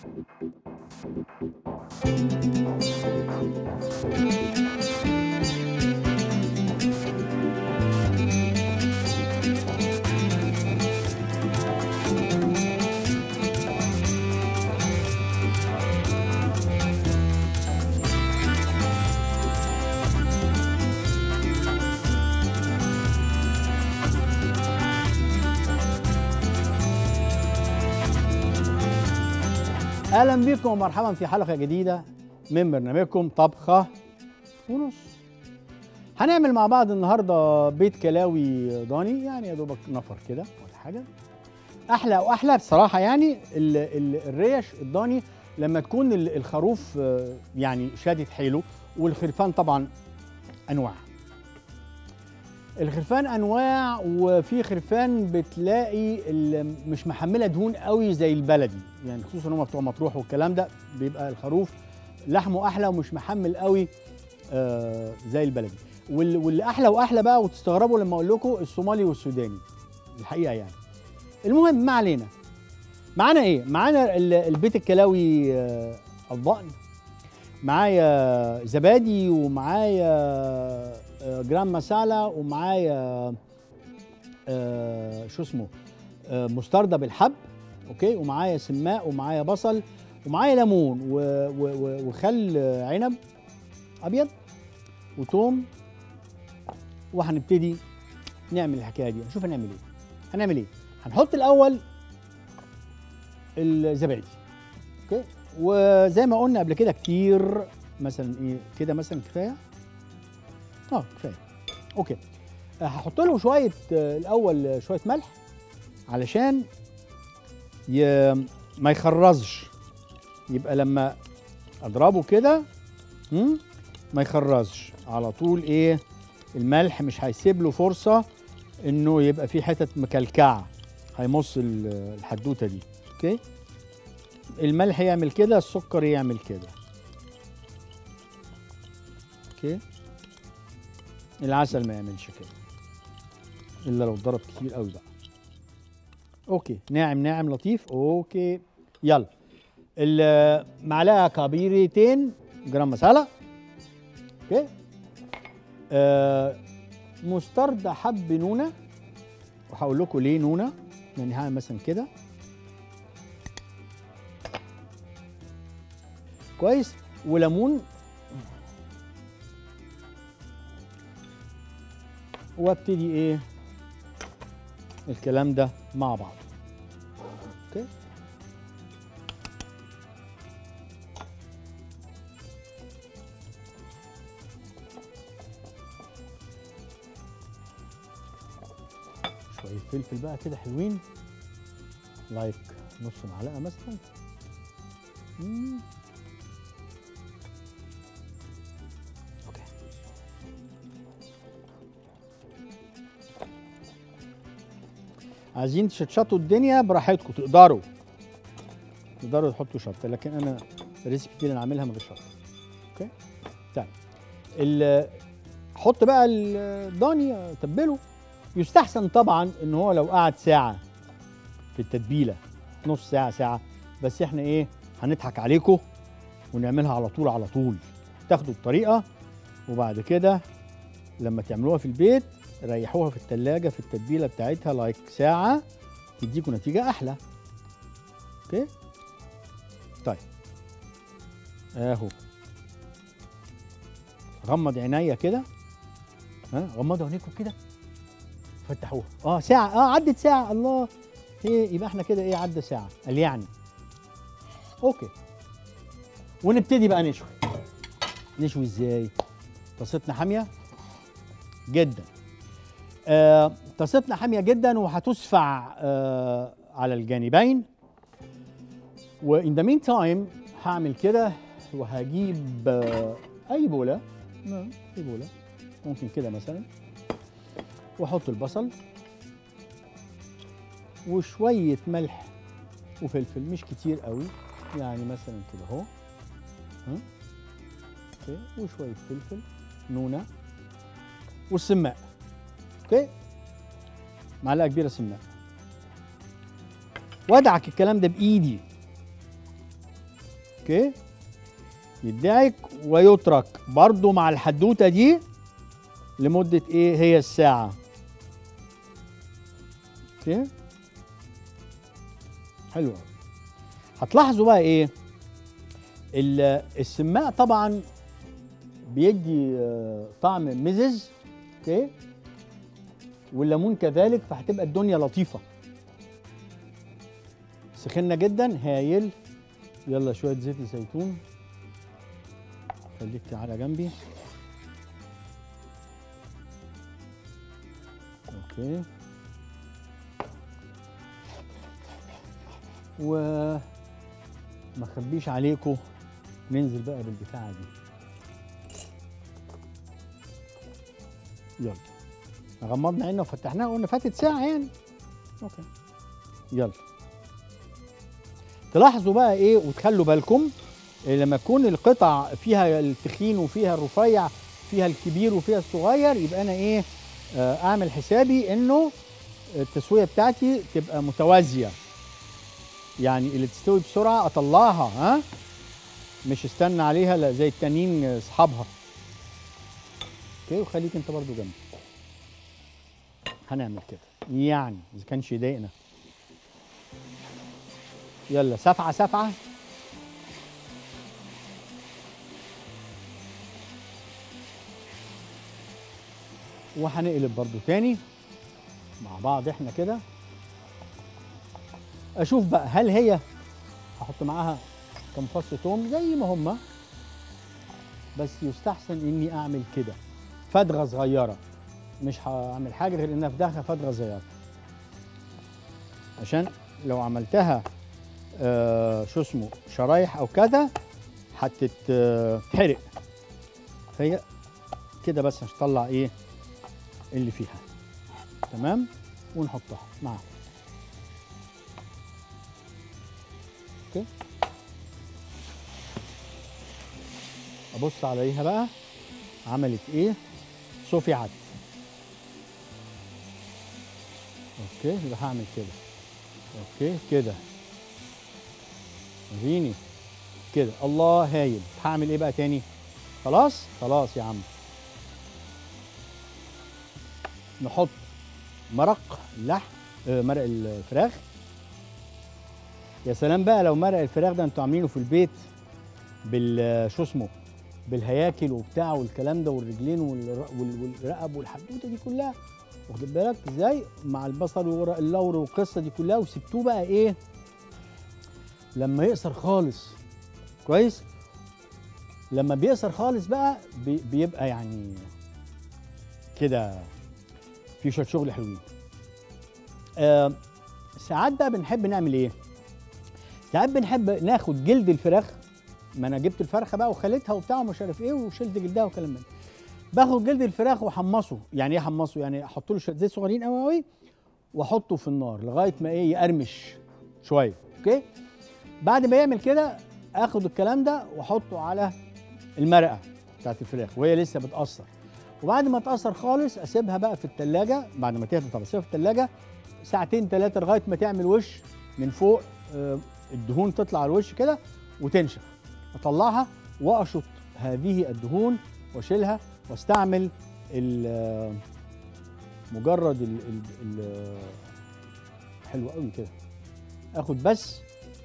اهلا بكم ومرحبا في حلقه جديده من برنامجكم طبخه ونص هنعمل مع بعض النهارده بيت كلاوي ضاني يعني يا دوبك نفر كده ولا حاجه احلى واحلى بصراحه يعني ال ال الريش الضاني لما تكون ال- الخروف آه، يعني شادد حيله والخرفان طبعا انواع الخرفان انواع وفي خرفان بتلاقي ال- مش محمله دهون قوي زي البلدي يعني خصوصا هم بتوع مطروح والكلام ده بيبقى الخروف لحمه احلى ومش محمل قوي آه زي البلدي وال- واللي احلى واحلى بقى وتستغربوا لما اقول لكم الصومالي والسوداني الحقيقه يعني المهم ما علينا معانا ايه معانا ال- البيت الكلاوي آه الضأن معايا زبادي ومعايا آه، جرام مسالة ومعايا آه، شو اسمه آه، مستردة بالحب اوكي ومعايا سماق ومعايا بصل ومعايا ليمون و- و- و- وخل آه، عنب ابيض وتوم وهنبتدي نعمل الحكايه دي نشوف هنعمل ايه هنعمل ايه هنحط الاول الزبادي اوكي وزي ما قلنا قبل كده كتير مثلا ايه كده مثلا كفايه اه كفايه اوكي آه، هحط له شويه آه، الاول آه، شويه ملح علشان ي... ما يخرزش يبقى لما اضربه كده مم، ما يخرزش على طول ايه الملح مش هيسيب له فرصه انه يبقى فيه حتت مكلكعه هيمص ال- الحدوته دي اوكي الملح يعمل كده السكر يعمل كده اوكي العسل ما يعملش كده الا لو اتضرب كتير قوي بقى اوكي ناعم ناعم لطيف اوكي يلا المعلقه كبيرتين جرام مساله اوكي آه مستردة حب نونه وهقول لكم ليه نونه يعني هعمل مثلا كده كويس وليمون وابتدي ايه الكلام ده مع بعض اوكي شويه فلفل بقى كده حلوين لايك نص معلقه مثلا مم. اوكي عايزين تشطشطوا الدنيا براحتكم تقدروا تقدروا تحطوا شطه لكن انا الريسبي دي اللي انا عاملها من غير شطه اوكي طيب ال- حط بقى الضاني تبله يستحسن طبعا ان هو لو قعد ساعه في التتبيله نص ساعه ساعه بس احنا ايه هنضحك عليكم ونعملها على طول على طول تاخدوا الطريقه وبعد كده لما تعملوها في البيت ريحوها في التلاجة في التتبيلة بتاعتها لايك ساعة تديكوا نتيجة أحلى أوكي طيب أهو غمض عينيا كده ها غمضوا عينيكم كده فتحوها اه ساعة اه عدت ساعة الله ايه يبقى احنا كده ايه عدى ساعة قال يعني اوكي ونبتدي بقى نشوي نشوي ازاي طاستنا حامية جدا آه، طاستنا حاميه جدا وهتسفع آه، على الجانبين وان ذا مين تايم هعمل كده وهجيب آه، اي بوله نعم، اي بوله ممكن كده مثلا واحط البصل وشويه ملح وفلفل مش كتير قوي يعني مثلا كده اهو ها؟ اوكي وشويه فلفل نونه والسماق اوكي معلقه كبيره سماق وادعك الكلام ده بايدي اوكي يدعك ويترك برضو مع الحدوته دي لمده ايه هي الساعه اوكي حلو أوي. هتلاحظوا بقى ايه ال- السماق طبعا بيدي آه، طعم مزز اوكي والليمون كذلك فهتبقى الدنيا لطيفه سخنا جدا هايل يلا شويه زيت الزيتون خليك تعالى جنبي اوكي و ما اخبيش عليكم ننزل بقى بالبتاعه دي يلا غمضنا عيننا وفتحناها قلنا فاتت ساعه يعني اوكي يلا تلاحظوا بقى ايه وتخلوا بالكم إيه لما تكون القطع فيها التخين وفيها الرفيع فيها الكبير وفيها الصغير يبقى انا ايه آه، اعمل حسابي انه التسويه بتاعتي تبقى متوازيه يعني اللي تستوي بسرعه اطلعها ها مش استنى عليها لا زي التانيين اصحابها اوكي وخليك انت برضو جنبي هنعمل كده يعني اذا كانش يضايقنا يلا سفعه سفعه وهنقلب برضو تاني مع بعض احنا كده اشوف بقى هل هي احط معاها كم فص توم زي ما هما بس يستحسن اني اعمل كده فدغه صغيره مش هعمل حاجه غير انها فدغه فدغه صغيره عشان لو عملتها آه شو اسمه شرايح او كذا هتتحرق فهي كده بس عشان تطلع ايه اللي فيها تمام ونحطها معاها اوكي ابص عليها بقى عملت ايه صفعت اوكي يبقى هعمل كده اوكي كده وريني كده الله هايل هعمل ايه بقى تاني خلاص خلاص يا عم نحط مرق لحم آه، مرق الفراخ يا سلام بقى لو مرق الفراخ ده انتوا عاملينه في البيت بال شو اسمه بالهياكل وبتاع والكلام ده والرجلين والر- وال- والرقب والحدوته دي كلها واخد بالك ازاي مع البصل وورق اللور والقصه دي كلها وسبتوه بقى ايه لما يقصر خالص كويس لما بيقصر خالص بقى بي- بيبقى يعني كده في شويه شغل حلوين آه ساعات بقى بنحب نعمل ايه ساعات بنحب ناخد جلد الفراخ ما انا جبت الفرخه بقى وخليتها وبتاع ومش عارف ايه وشلت جلدها وكلام من ده. باخد جلد الفراخ واحمصه يعني ايه احمصه يعني احط له شويه زيت صغيرين قوي قوي واحطه في النار لغايه ما ايه يقرمش شويه اوكي بعد ما يعمل كده اخد الكلام ده واحطه على المرقه بتاعت الفراخ وهي لسه بتقصر وبعد ما تقصر خالص اسيبها بقى في التلاجة بعد ما تهدى طبعا اسيبها في التلاجة ساعتين ثلاثه لغايه ما تعمل وش من فوق آه، الدهون تطلع على الوش كده وتنشف اطلعها واشط هذه الدهون واشيلها واستعمل ال- مجرد ال ال ال حلو قوي كده اخد بس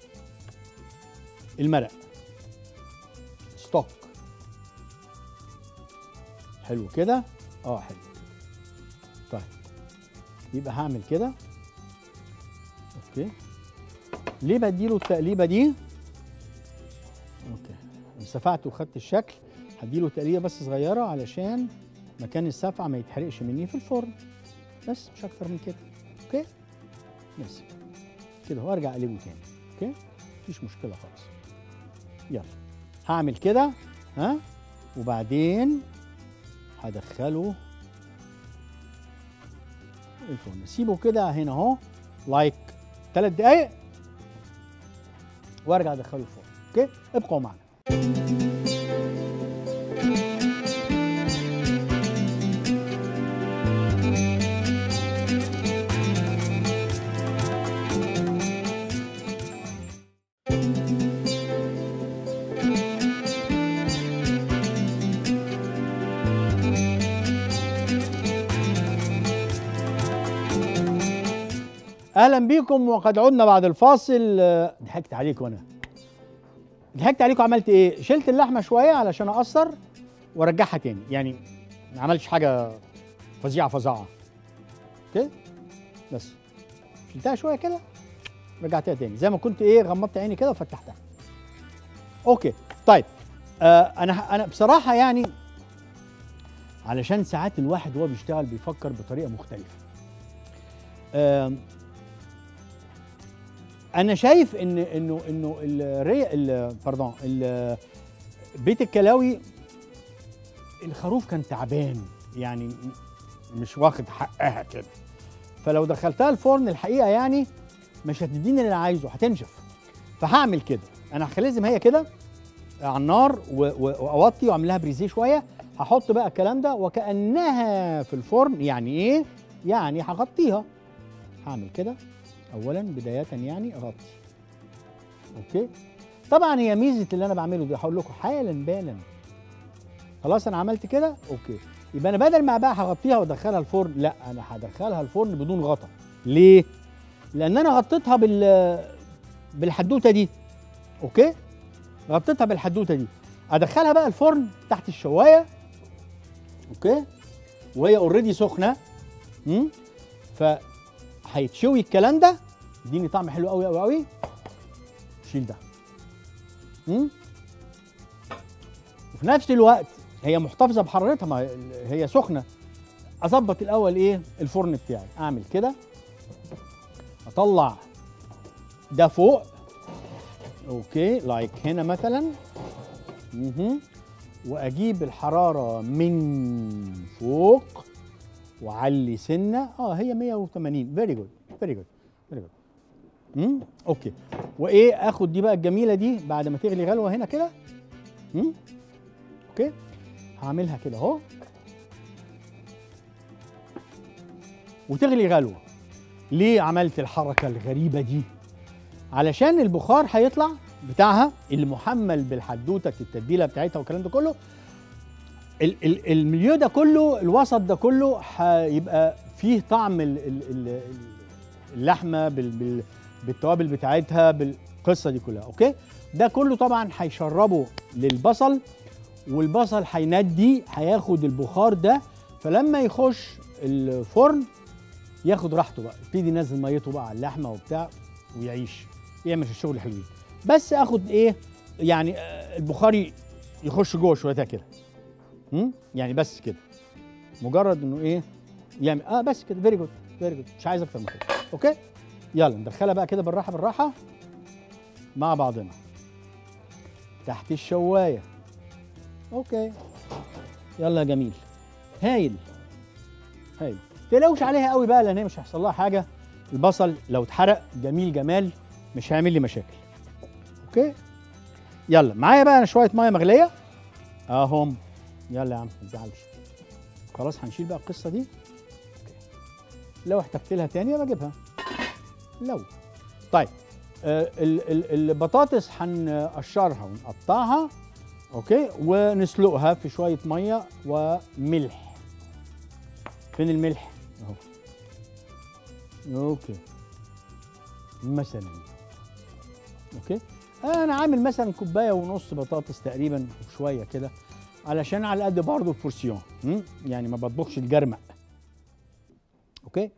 المرق ستوك حلو كده اه حلو طيب يبقى هعمل كده اوكي ليه بديله التقليبه دي اوكي سفعت وخدت الشكل هديله تقليبه بس صغيره علشان مكان السفعه ما يتحرقش مني في الفرن بس مش اكتر من كده اوكي بس كده وارجع اقلبه تاني اوكي مفيش مشكله خالص يلا هعمل كده ها وبعدين هدخله الفرن سيبه كده هنا اهو لايك ثلاث دقايق وارجع ادخله الفرن اوكي ابقوا معنا اهلا بيكم وقد عدنا بعد الفاصل آه، ضحكت عليكم انا ضحكت عليكم عملت ايه شلت اللحمه شويه علشان اقصر وارجعها تاني يعني ما عملتش حاجه فظيعه فظاعه اوكي بس شلتها شويه كده رجعتها تاني زي ما كنت ايه غمضت عيني كده وفتحتها اوكي طيب آه انا انا بصراحه يعني علشان ساعات الواحد وهو بيشتغل بيفكر بطريقه مختلفه آم، انا شايف ان انه انه الري ال- باردون ال- بيت الكلاوي الخروف كان تعبان يعني م- مش واخد حقها كده فلو دخلتها الفرن الحقيقه يعني مش هتديني اللي انا عايزه هتنشف فهعمل كده انا هخليها زي ما هي كده على النار و- و- واوطي واعمل لها بريزيه شويه هحط بقى الكلام ده وكانها في الفرن يعني ايه يعني هغطيها هعمل كده اولا بدايه يعني اغطي اوكي طبعا هي ميزه اللي انا بعمله ده هقول لكم حالا بالا خلاص انا عملت كده اوكي يبقى انا بدل ما بقى هغطيها وادخلها الفرن لا انا هدخلها الفرن بدون غطا ليه لان انا غطيتها بال بالحدوته دي اوكي غطيتها بالحدوته دي ادخلها بقى الفرن تحت الشوايه اوكي وهي اوريدي سخنه امم فهيتشوي الكلام ده يديني طعم حلو قوي قوي قوي شيل ده امم وفي نفس الوقت هي محتفظه بحرارتها ما هي سخنه اظبط الاول ايه الفرن بتاعي اعمل كده اطلع ده فوق اوكي لايك هنا مثلا مهم. واجيب الحراره من فوق وعلي سنه اه هي 180 فيري جود فيري جود فيري جود امم اوكي وايه اخد دي بقى الجميله دي بعد ما تغلي غلوه هنا كده امم اوكي هعملها كده اهو وتغلي غلوه ليه عملت الحركه الغريبه دي علشان البخار هيطلع بتاعها اللي محمل بالحدوته التتبيله بتاعتها والكلام ده كله ال- ال- المليو ده كله الوسط ده كله هيبقى فيه طعم ال- ال- ال- اللحمه بال- بال- بالتوابل بتاعتها بالقصه دي كلها اوكي ده كله طبعا هيشربه للبصل والبصل هيندي هياخد البخار ده فلما يخش الفرن ياخد راحته بقى يبتدي ينزل ميته بقى على اللحمه وبتاع ويعيش يعمل الشغل الحلوين بس اخد ايه يعني آه، البخاري يخش جوه شويه كده هم؟ يعني بس كده مجرد انه ايه يعمل اه بس كده فيري جود فيري جود مش عايز اكتر من كده اوكي يلا ندخلها بقى كده بالراحه بالراحه مع بعضنا تحت الشوايه اوكي يلا يا جميل هايل هايل تقلقوش عليها قوي بقى لان هي مش هيحصل لها حاجه البصل لو اتحرق جميل جمال مش هيعمل لي مشاكل اوكي يلا معايا بقى انا شويه ميه مغليه اهم يلا يا عم ما تزعلش خلاص هنشيل بقى القصه دي أوكي. لو احتجت لها تاني بجيبها لو طيب آه ال- ال- البطاطس هنقشرها ونقطعها اوكي ونسلقها في شويه ميه وملح فين الملح اهو اوكي مثلا اوكي انا عامل مثلا كوبايه ونص بطاطس تقريبا وشويه كده علشان على قد برضه البورسيون م? يعني ما بطبخش الجرمق اوكي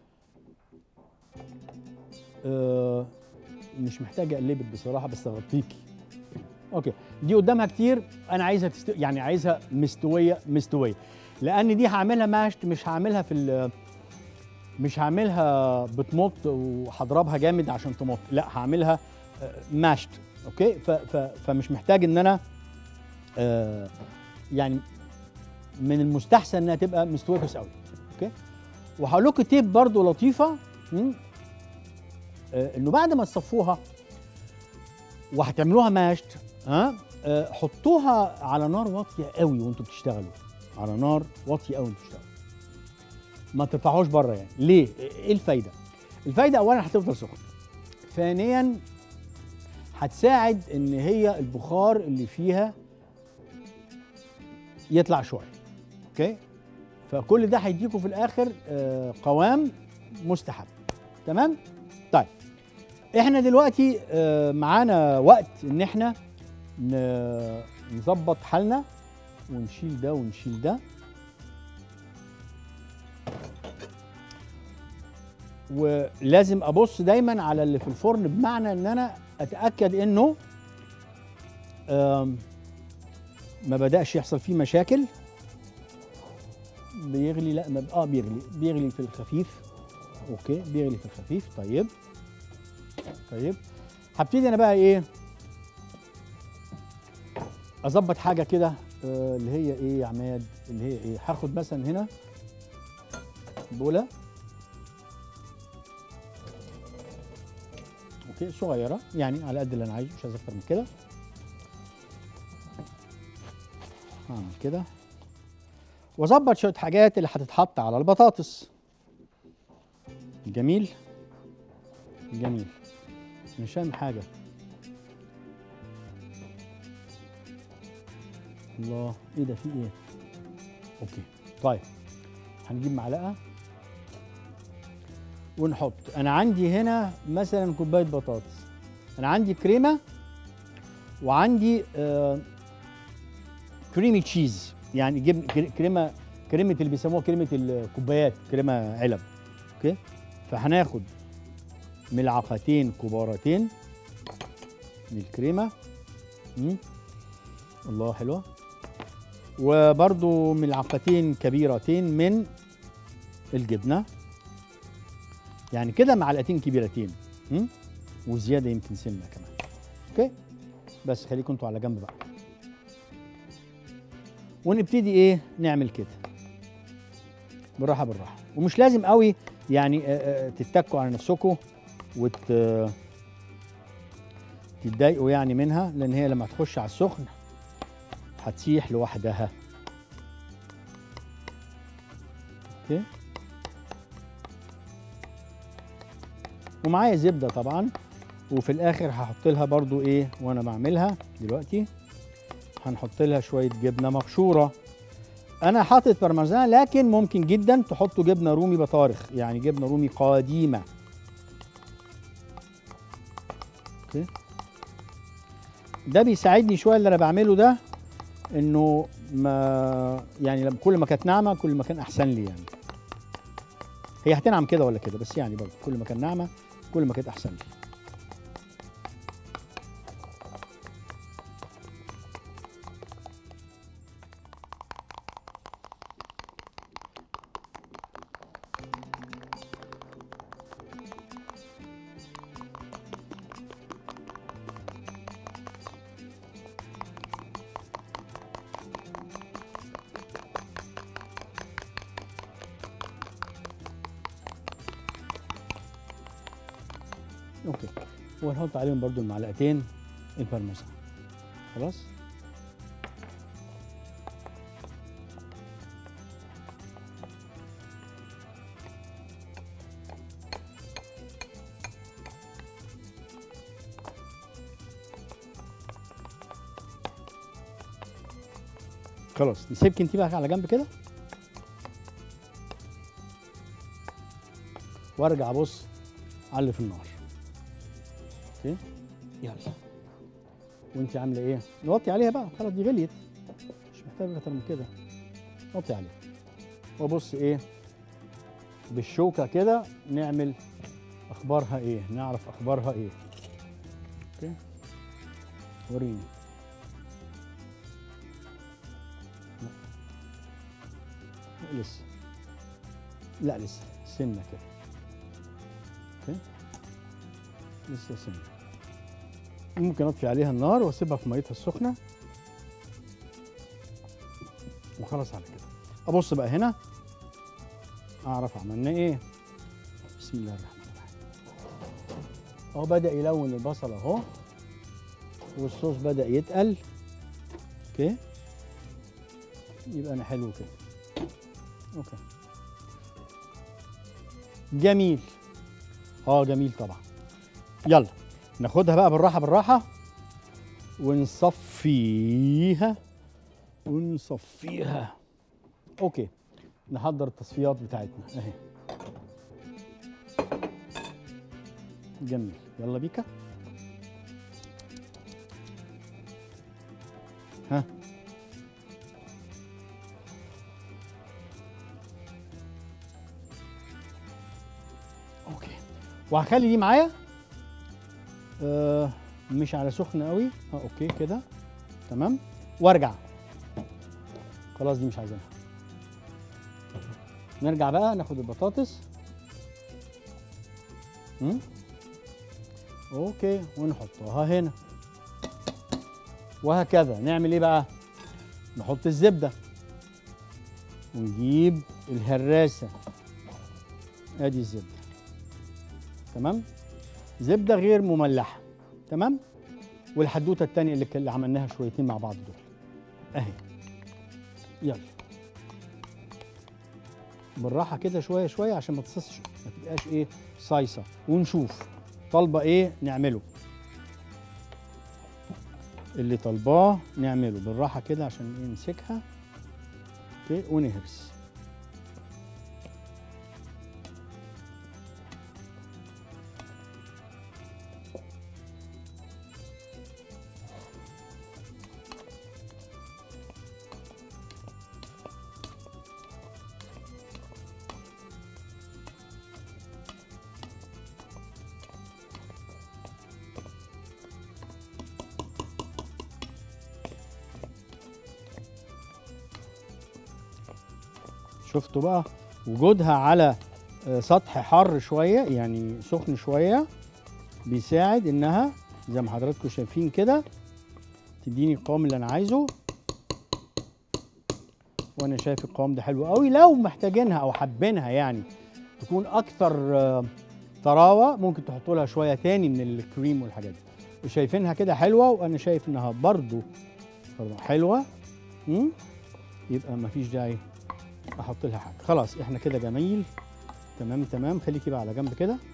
آه مش محتاج اقلبك بصراحه بس اغطيكي اوكي دي قدامها كتير انا عايزها تست... يعني عايزها مستويه مستويه لان دي هعملها ماشت مش هعملها في ال... مش هعملها بتمط وهضربها جامد عشان تمط لا هعملها آه، ماشت اوكي ف... ف... فمش محتاج ان انا آه يعني من المستحسن انها تبقى مستويه كويس قوي اوكي وهقول لكم تيب برضو لطيفه م? آه انه بعد ما تصفوها وهتعملوها ماشت ها آه حطوها على نار واطيه قوي وانتوا بتشتغلوا على نار واطيه قوي وانتوا بتشتغلوا ما ترفعوش بره يعني ليه ايه الفايده الفايده اولا هتفضل سخنه ثانيا هتساعد ان هي البخار اللي فيها يطلع شويه اوكي فكل ده هيديكوا في الاخر آه، قوام مستحب تمام طيب احنا دلوقتي آه، معانا وقت ان احنا ن- نظبط حالنا ونشيل ده ونشيل ده ولازم ابص دايما على اللي في الفرن بمعنى ان انا اتاكد انه آم، ما بداش يحصل فيه مشاكل بيغلي لا ما اه بيغلي بيغلي في الخفيف اوكي بيغلي في الخفيف طيب طيب هبتدي انا بقى ايه اظبط حاجه كده آه اللي هي ايه يا عماد اللي هي ايه هاخد مثلا هنا بوله اوكي صغيره يعني على قد اللي انا عايزه مش عايز اكتر من كده هعمل كده واظبط شويه حاجات اللي هتتحط على البطاطس جميل جميل مش فاهم حاجه الله ايه ده في ايه اوكي طيب هنجيب معلقه ونحط انا عندي هنا مثلا كوبايه بطاطس انا عندي كريمه وعندي آه كريمي تشيز يعني جبن كري- كريمه كريمه اللي بيسموها كريمه الكوبايات كريمه علب اوكي فهناخد ملعقتين كبارتين من الكريمه مم. الله حلوه وبرضو ملعقتين كبيرتين من الجبنه يعني كده معلقتين كبيرتين مم؟ وزياده يمكن سنه كمان اوكي بس خليكم انتوا على جنب بقى ونبتدي ايه نعمل كده بالراحه بالراحه ومش لازم قوي يعني آه، آه، تتكوا على نفسكم وت تتضايقوا يعني منها لان هي لما تخش على السخن هتسيح لوحدها اوكي ومعايا زبده طبعا وفي الاخر هحط لها برضو ايه وانا بعملها دلوقتي هنحط لها شويه جبنه مبشوره انا حاطط بارميزان لكن ممكن جدا تحطوا جبنه رومي بطارخ يعني جبنه رومي قديمه اوكي ده بيساعدني شويه اللي انا بعمله ده انه ما يعني لما كل ما كانت ناعمه كل ما كان احسن لي يعني هي هتنعم كده ولا كده بس يعني برضه كل ما كان ناعمه كل ما كانت احسن لي اوكي ونحط عليهم برضو المعلقتين البارميزان خلاص خلاص نسيبك انت بقى على جنب كده وارجع ابص على اللي في النار اوكي يلا وانت عامله ايه نوطي عليها بقى خلاص دي غليت مش محتاجه اكتر من كده نوطي عليها وابص ايه بالشوكه كده نعمل اخبارها ايه نعرف اخبارها ايه اوكي وريني لا. لا لسه لا لسه سنه كده اوكي لسه سنه ممكن اطفي عليها النار واسيبها في ميتها السخنه وخلاص على كده ابص بقى هنا اعرف عملنا ايه بسم الله الرحمن الرحيم اهو بدا يلون البصل اهو والصوص بدا يتقل اوكي يبقى انا حلو كده اوكي جميل اه جميل طبعا يلا ناخدها بقى بالراحه بالراحه ونصفيها ونصفيها اوكي نحضر التصفيات بتاعتنا اهي جميل يلا بيكا ها اوكي وهخلي دي معايا آه مش على سخن قوي اه اوكي كده تمام وارجع خلاص دي مش عايزينها نرجع بقى ناخد البطاطس مم. اوكي ونحطها هنا وهكذا نعمل ايه بقى نحط الزبده ونجيب الهراسه ادي الزبده تمام زبده غير مملحه تمام والحدوته التانية اللي اللي عملناها شويتين مع بعض دول اهي يلا بالراحه كده شويه شويه عشان ما تصصش ما تبقاش ايه صايصه ونشوف طالبه ايه نعمله اللي طالباه نعمله بالراحه كده عشان إيه نمسكها اوكي ونهرس شفتوا بقى وجودها على آه، سطح حر شويه يعني سخن شويه بيساعد انها زي ما حضراتكم شايفين كده تديني القوام اللي انا عايزه وانا شايف القوام ده حلو قوي لو محتاجينها او حابينها يعني تكون اكثر آه، طراوه ممكن تحطوا لها شويه تاني من الكريم والحاجات دي وشايفينها كده حلوه وانا شايف انها برضو برضو حلوه مم؟ يبقى مفيش داعي احط لها حاجه خلاص احنا كده جميل تمام تمام خليكي بقى على جنب كده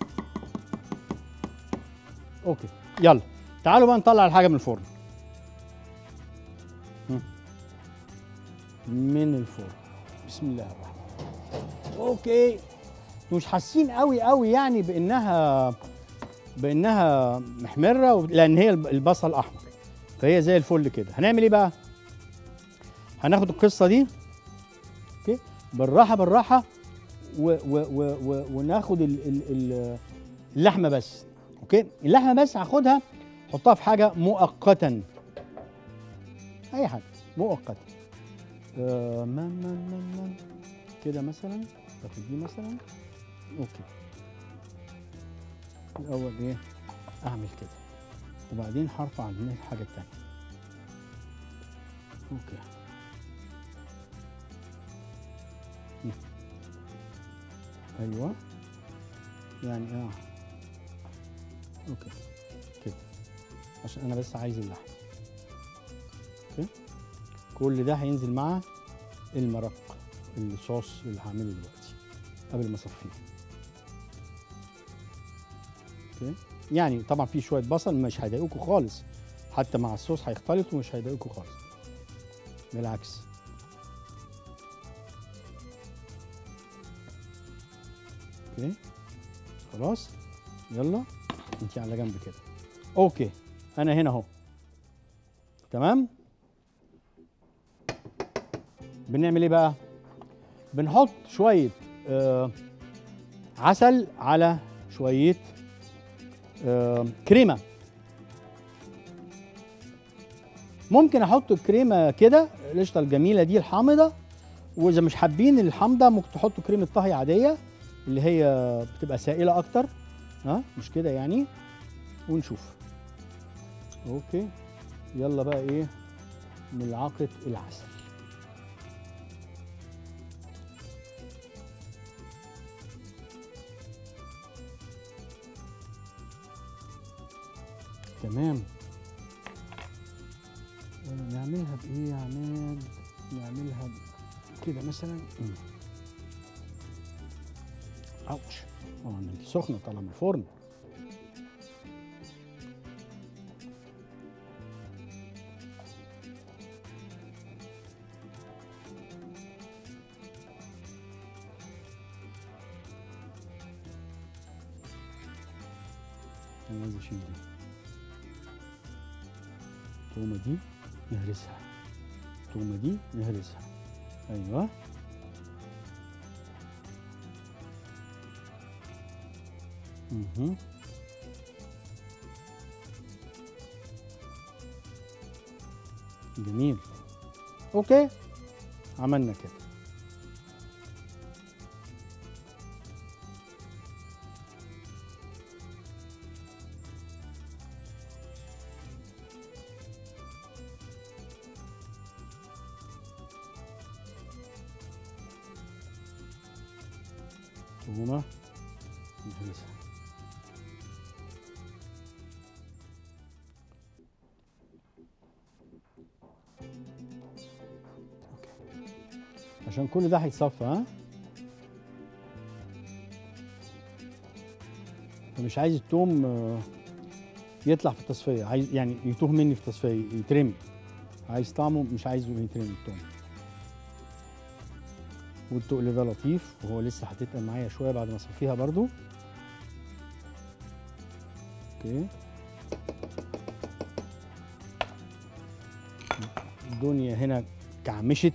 اوكي يلا تعالوا بقى نطلع الحاجه من الفرن مم. من الفرن بسم الله الرحمن الرحيم اوكي مش حاسين قوي قوي يعني بانها بانها محمره و- لان هي الب- البصل احمر فهي زي الفل كده هنعمل ايه بقى هناخد القصه دي اوكي بالراحه بالراحه و و و و وناخد ال ال ال اللحمه بس اوكي اللحمه بس هاخدها احطها في حاجه مؤقتا اي حاجه مؤقتا آه ما ما ما ما كده مثلا تاخد دي مثلا اوكي الاول ايه اعمل كده وبعدين هرفع عن الحاجه التانيه اوكي ايوه يعني اه اوكي كده عشان انا بس عايز اللحم اوكي كل ده هينزل مع المرق الصوص اللي هعمله دلوقتي قبل ما اصفيه اوكي يعني طبعا في شويه بصل مش هيضايقوكوا خالص حتى مع الصوص هيختلطوا مش هيضايقوكوا خالص بالعكس اوكي خلاص يلا انت على جنب كده اوكي انا هنا اهو تمام بنعمل ايه بقى بنحط شويه آه عسل على شويه آه كريمه ممكن احط الكريمه كده القشطه الجميله دي الحامضه واذا مش حابين الحامضه ممكن تحطوا كريمه طهي عاديه اللي هي بتبقى سائله اكتر ها مش كده يعني ونشوف اوكي يلا بقى ايه ملعقه العسل تمام آه، نعملها بايه يا عماد نعملها ب- كده مثلا مم. اوتش اه ما انت سخنه طالعه من الفرن انا عايز اشيل دي التومه دي نهرسها التومه دي نهرسها ايوه مهم. جميل اوكي عملنا كده تومة نهرسها اوكي عشان كل ده هيتصفى ها فمش عايز التوم آه، يطلع في التصفيه عايز يعني يتوه مني في التصفيه يترمي عايز طعمه مش عايزه يترمي التوم والتقل ده لطيف وهو لسه هتتقل معايا شويه بعد ما اصفيها برضو اوكي الدنيا هنا كعمشت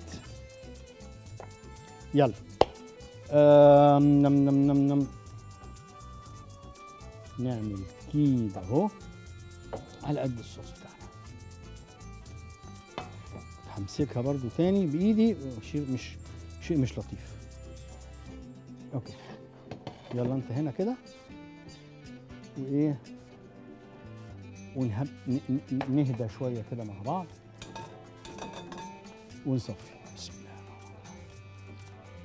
يلا آم، نم نم نم نم نعمل كده اهو على قد الصوص بتاعنا همسكها برضو تاني بايدي شيء مش شيء مش لطيف اوكي يلا انت هنا كده وايه ونهب ن- ن- نهدى شويه كده مع بعض ونصفي بسم الله الرحمن الرحيم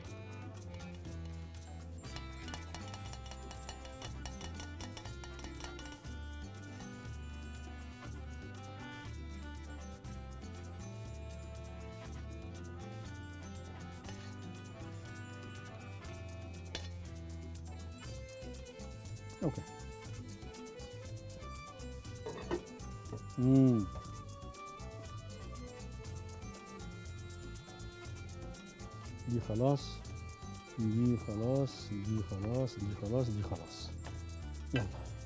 اوكي امم دي خلاص دي خلاص دي خلاص دي خلاص دي خلاص يلا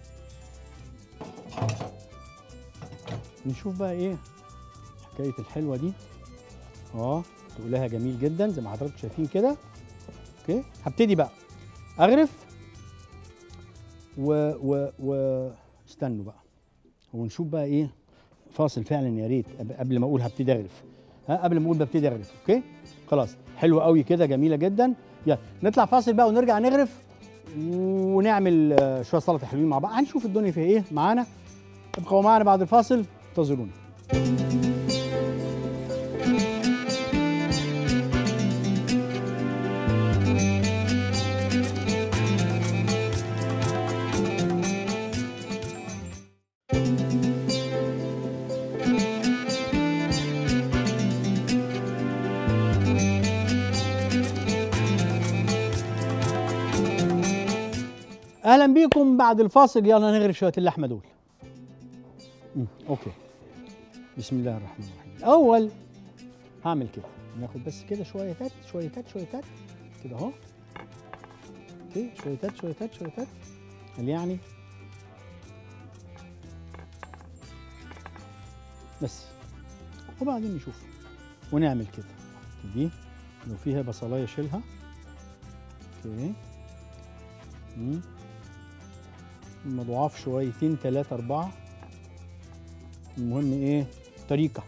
نشوف بقى ايه حكايه الحلوه دي اه تقولها جميل جدا زي ما حضراتكم شايفين كده اوكي هبتدي بقى اغرف و و و استنوا بقى ونشوف بقى ايه فاصل فعلا يا ريت قبل- قبل ما اقول هبتدي اغرف ها قبل ما اقول ببتدي اغرف اوكي خلاص حلو قوي كده جميله جدا يلا نطلع فاصل بقى ونرجع نغرف ونعمل آه، شويه سلطه حلوين مع بعض هنشوف الدنيا فيها ايه معانا ابقوا معانا بعد الفاصل انتظرونا اهلا بيكم بعد الفاصل يلا نغرف شويه اللحمه دول مم. اوكي بسم الله الرحمن الرحيم الاول هعمل كده ناخد بس كده شويتات شويتات شويتات كده اهو اوكي شويتات شويتات شويتات قال يعني بس وبعدين نشوف ونعمل كده دي لو فيها بصلايه شيلها اوكي مم. هم ضعاف شويتين تلاتة أربعة المهم إيه طريقة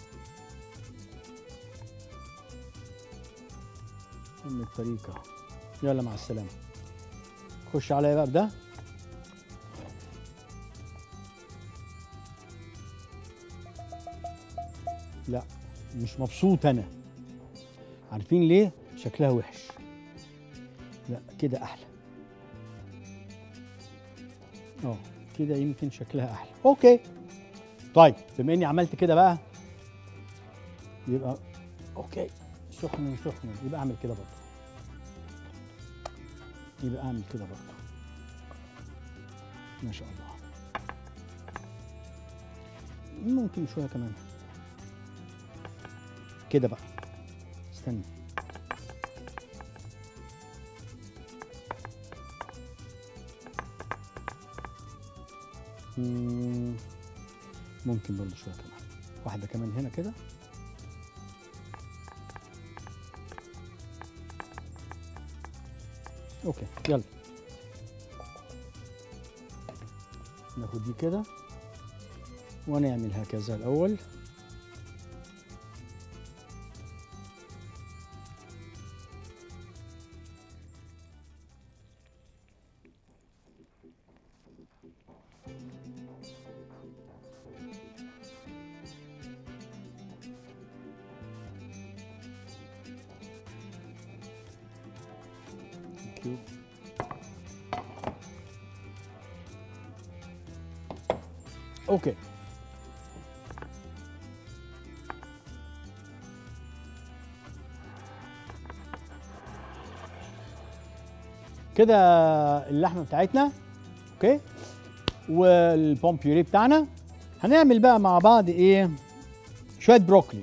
المهم الطريقة يلا مع السلامة خش عليا بقى بده لا مش مبسوط أنا عارفين ليه شكلها وحش لا كده أحلى اه كده يمكن شكلها احلى اوكي طيب بما اني عملت كده بقى يبقى اوكي سخن سخن يبقى اعمل كده برضه يبقى اعمل كده برضه ما شاء الله ممكن شويه كمان كده بقى استنى مم، ممكن برضه شويه كمان واحده كمان هنا كده اوكي يلا ناخد دي كده ونعمل هكذا الاول Thank you. اوكي كده اللحمه بتاعتنا اوكي والبوم بيوري بتاعنا هنعمل بقى مع بعض ايه شويه بروكلي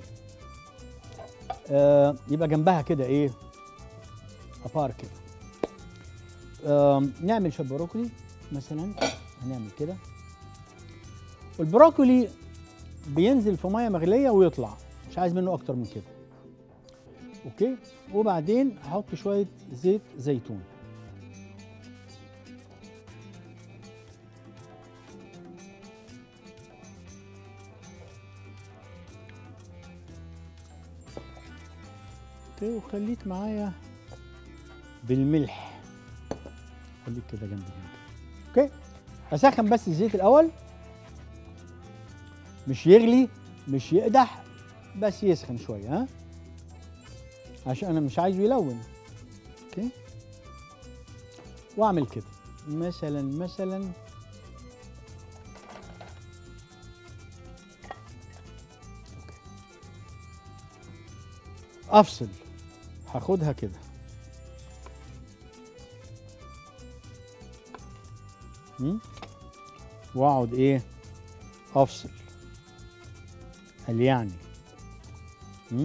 آه يبقى جنبها كده ايه ابار كده آم، نعمل شويه بروكلي مثلا هنعمل كده والبروكلي بينزل في ميه مغليه ويطلع مش عايز منه اكتر من كده اوكي وبعدين هحط شويه زيت زيتون اوكي وخليك معايا بالملح خليك كده جنبي هنا كده. اوكي اسخن بس الزيت الاول مش يغلي مش يقدح بس يسخن شويه ها عشان انا مش عايزه يلون اوكي واعمل كده مثلا مثلا أوكي. افصل هاخدها كده مم؟ واقعد ايه افصل قال يعني مم؟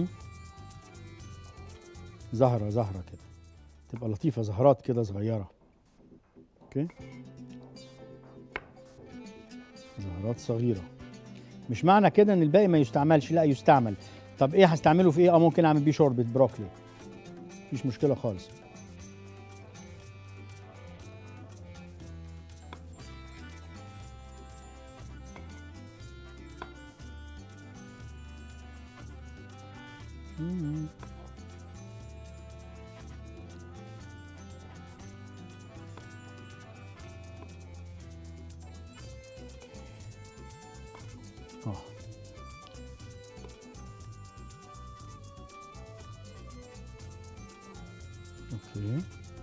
زهرة زهرة كده تبقى لطيفة زهرات كده صغيرة اوكي زهرات صغيرة مش معنى كده ان الباقي ما يستعملش لا يستعمل طب ايه هستعمله في ايه اه ممكن اعمل بيه شوربة بروكلي مفيش مشكلة خالص مم. اه اوكي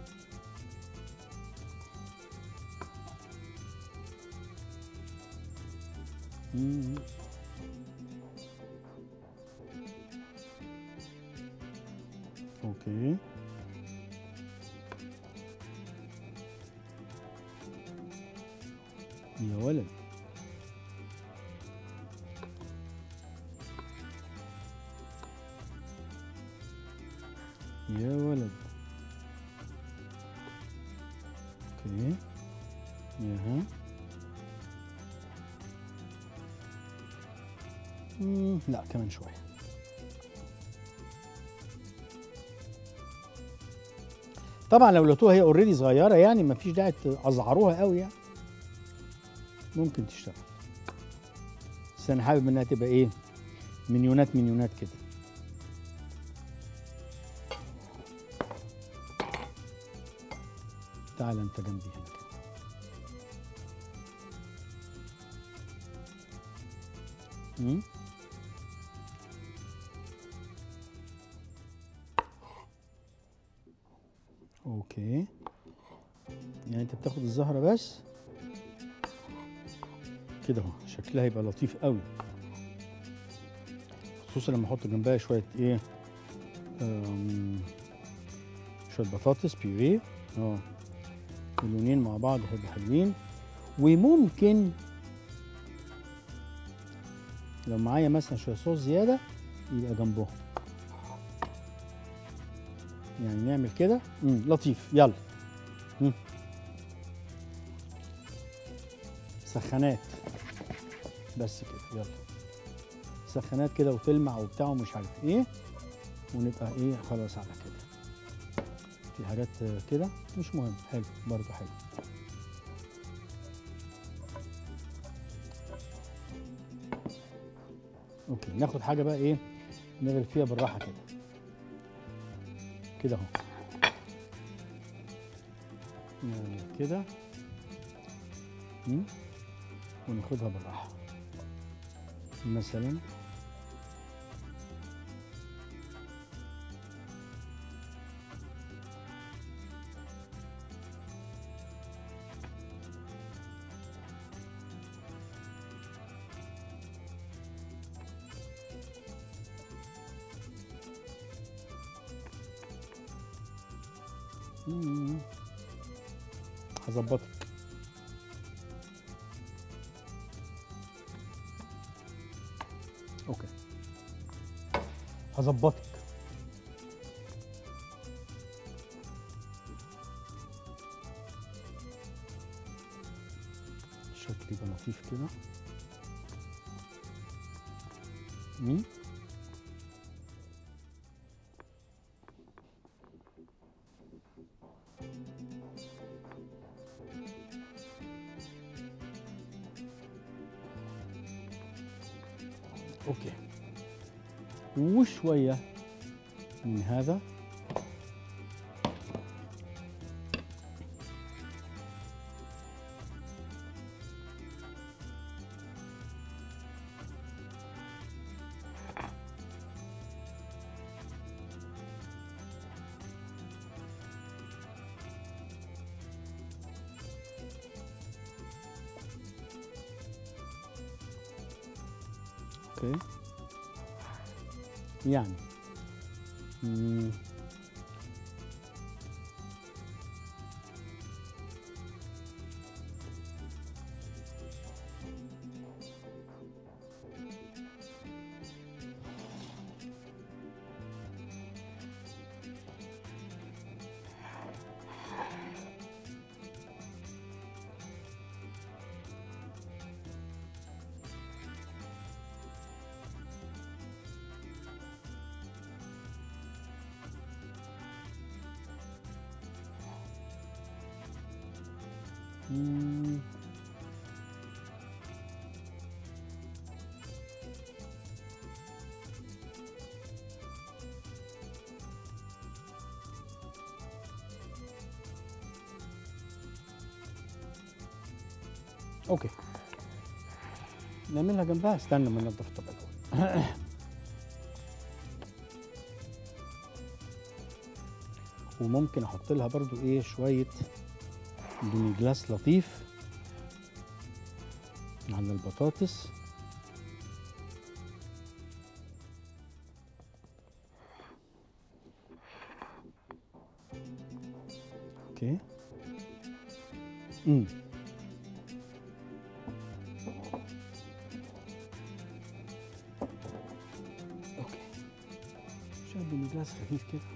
مم. اوكي يا ولد يا ولد اوكي ياها مم، لا كمان شويه طبعا لو لقيتوها هي اوريدي صغيره يعني ما فيش داعي تقزعروها قوي يعني ممكن تشتغل بس انا حابب انها تبقى ايه مليونات مليونات كده تعال انت جنبي هنا كده مم؟ اوكي يعني انت بتاخد الزهره بس كده اهو شكلها يبقى لطيف قوي خصوصا لما احط جنبها شويه ايه أم، شويه بطاطس بيوريه اه اللونين مع بعض هيبقوا حلوين وممكن لو معايا مثلا شويه صوص زياده يبقى جنبهم يعني نعمل كده مم، لطيف يلا مم. سخانات بس كده يلا سخانات كده وتلمع وبتاع ومش عارف ايه ونبقى ايه خلاص على كده في حاجات كده مش مهم حلو برضه حلو اوكي ناخد حاجه بقى ايه نغرف فيها بالراحه كده كده اهو نعمل كده مم. وناخدها بالراحه مثلا مم. هظبطك اوكي هظبطك الشكل يبقى لطيف كده مين اوكي وشويه من هذا اوكي يعني مم. مم. اوكي نعملها جنبها استنى ما ننضف الطبق الاول وممكن احط لها برضو ايه شويه دوني جلاس لطيف على البطاطس اوكي امم اوكي شويه دوني جلاس خفيف كده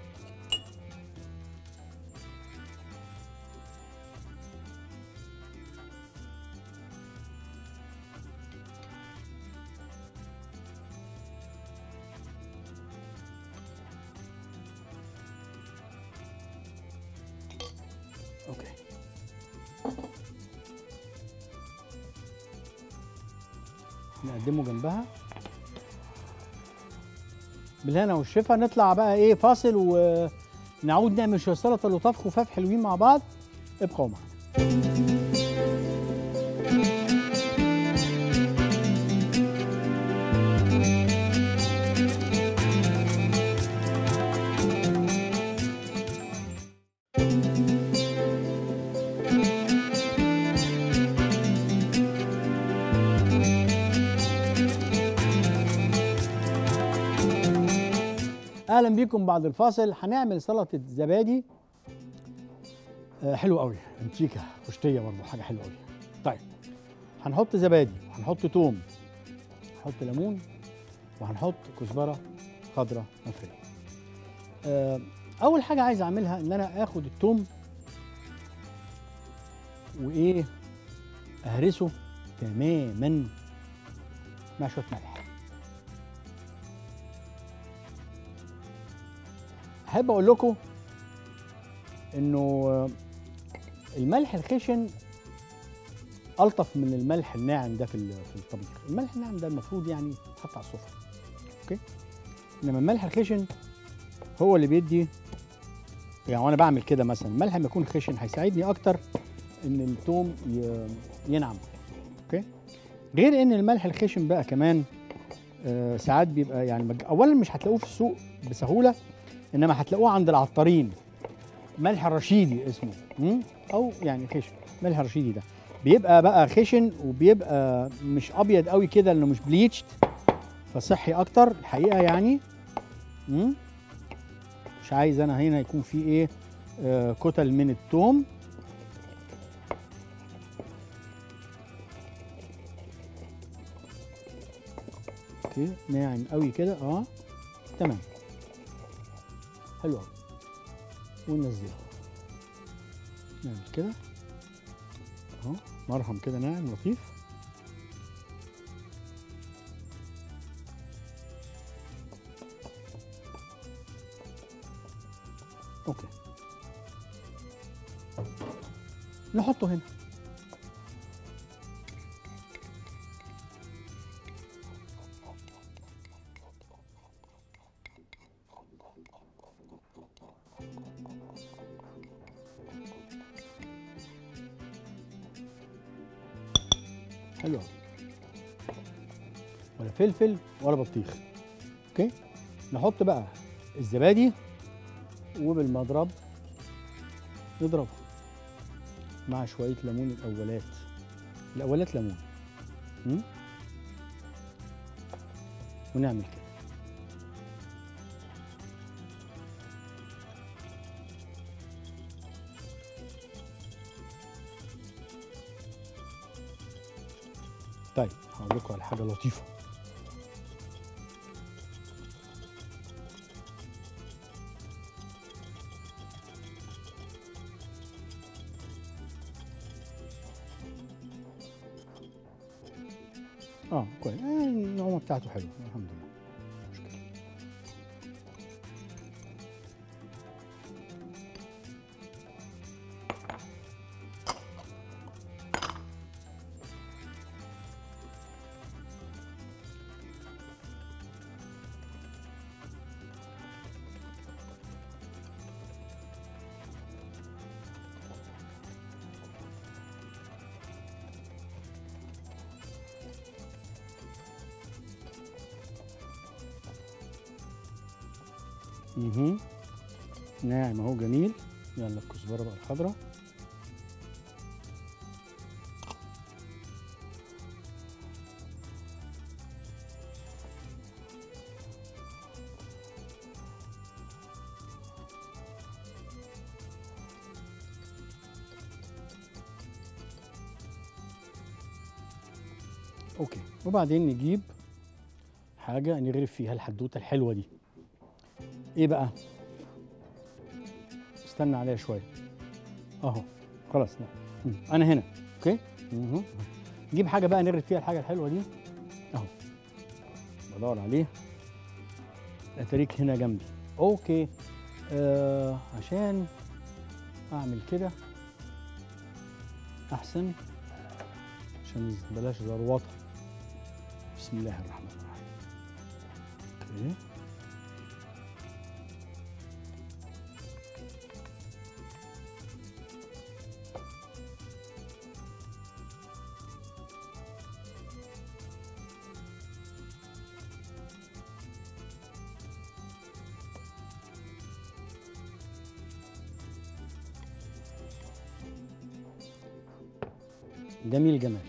اوكي نقدمه جنبها بالهنا والشفا نطلع بقى ايه فاصل ونعود نعمل شويه سلطه لطاف خفاف حلوين مع بعض ابقوا معانا اهلا بيكم بعد الفاصل هنعمل سلطه زبادي آه حلو قوي انتيكا خشتيه برضه حاجه حلوه قوي طيب هنحط زبادي وهنحط توم هنحط ليمون وهنحط كزبره خضراء مفريه آه اول حاجه عايز اعملها ان انا اخد التوم وايه اهرسه تماما مع شويه ملح احب اقول لكم انه آه، الملح الخشن الطف من الملح الناعم ده في ال- في الطبيخ الملح الناعم ده المفروض يعني يتحط على السفره اوكي انما الملح الخشن هو اللي بيدي يعني وانا بعمل كده مثلا الملح لما يكون خشن هيساعدني اكتر ان التوم ي- ينعم اوكي غير ان الملح الخشن بقى كمان آه ساعات بيبقى يعني مج... اولا مش هتلاقوه في السوق بسهوله انما هتلاقوه عند العطارين ملح الرشيدي اسمه مم؟ او يعني خشن ملح الرشيدي ده بيبقى بقى خشن وبيبقى مش ابيض قوي كده لانه مش بليتشد فصحي اكتر الحقيقه يعني مم؟ مش عايز انا هنا يكون في ايه آه كتل من التوم اوكي ناعم قوي كده اه تمام حلو قوي وننزلها نعمل كده اهو مرهم كده ناعم لطيف اوكي نحطه هنا حلو أوي. ولا فلفل ولا بطيخ اوكي نحط بقى الزبادي وبالمضرب نضربه مع شويه ليمون الاولات الاولات ليمون م? ونعمل كده طيب هقول لكم على حاجه لطيفه اه كويس آه النعومه بتاعته حلوه الحمد لله مش مشكلة. اها ناعم اهو جميل يلا الكزبره بقى الخضراء اوكي وبعدين نجيب حاجه نغرف فيها الحدوته الحلوه دي ايه بقى استنى عليها شويه اهو خلاص لا مم. انا هنا اوكي مه. نجيب حاجه بقى نغرف فيها الحاجه الحلوه دي اهو بدور عليه اتاريك هنا جنبي اوكي آه عشان اعمل كده احسن عشان بلاش زروطه بسم الله الرحمن الرحيم اوكي جميل جمال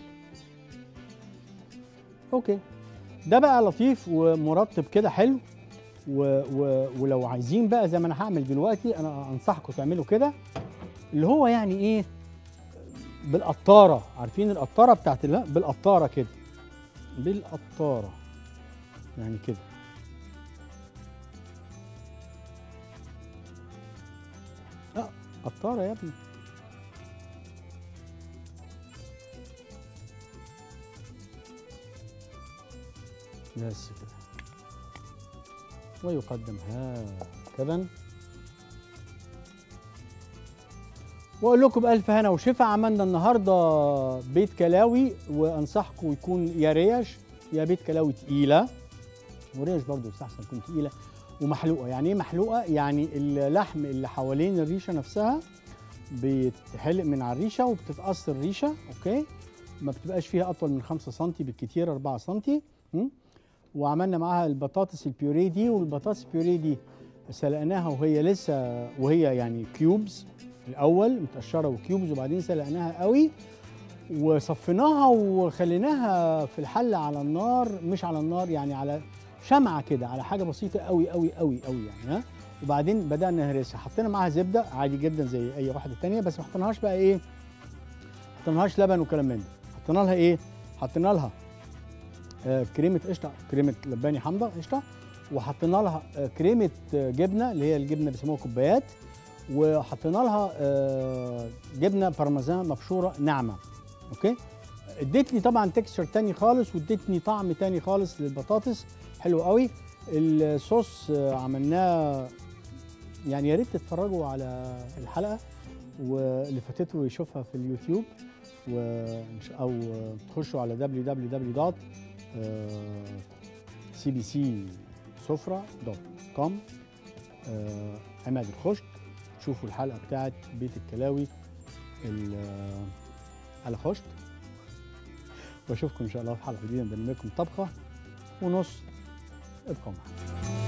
اوكي ده بقى لطيف ومرطب كده حلو و و ولو عايزين بقى زي ما انا هعمل دلوقتي انا انصحكم تعملوا كده اللي هو يعني ايه بالقطاره عارفين القطاره بتاعت لا بالقطاره كده بالقطاره يعني كده لا قطاره يا ابني بس كده ويقدم هكذا واقول لكم بالف هنا وشفا عملنا النهارده بيت كلاوي وانصحكم يكون يا ريش يا بيت كلاوي تقيله وريش برضو يستحسن تكون تقيله ومحلوقه يعني ايه محلوقه يعني اللحم اللي حوالين الريشه نفسها بيتحلق من على الريشه وبتتقص الريشه اوكي ما بتبقاش فيها اطول من 5 سم بالكتير 4 سم وعملنا معاها البطاطس البيوري دي والبطاطس البيوري دي سلقناها وهي لسه وهي يعني كيوبز الاول متقشره وكيوبز وبعدين سلقناها قوي وصفيناها وخليناها في الحله على النار مش على النار يعني على شمعه كده على حاجه بسيطه قوي قوي قوي قوي يعني ها وبعدين بدانا نهرسها حطينا معاها زبده عادي جدا زي اي واحده تانية بس ما حطيناهاش بقى ايه ما حطيناهاش لبن وكلام من ده حطينا لها ايه حطينا لها آه كريمه قشطه كريمه لباني حامضه قشطه وحطينا لها آه كريمه آه جبنه اللي هي الجبنه بيسموها كوبايات وحطينا لها آه جبنه بارميزان مبشوره ناعمه اوكي ادتني طبعا تكستشر تاني خالص وادتني طعم تاني خالص للبطاطس حلو قوي الصوص آه عملناه يعني يا ريت تتفرجوا على الحلقه واللي فاتته يشوفها في اليوتيوب و او تخشوا على www. cbcsفرة.com عماد الخشت شوفوا الحلقه بتاعت بيت الكلاوي على خشت واشوفكم ان شاء الله في حلقه جديده من برنامجكم طبخه ونص ابقوا معنا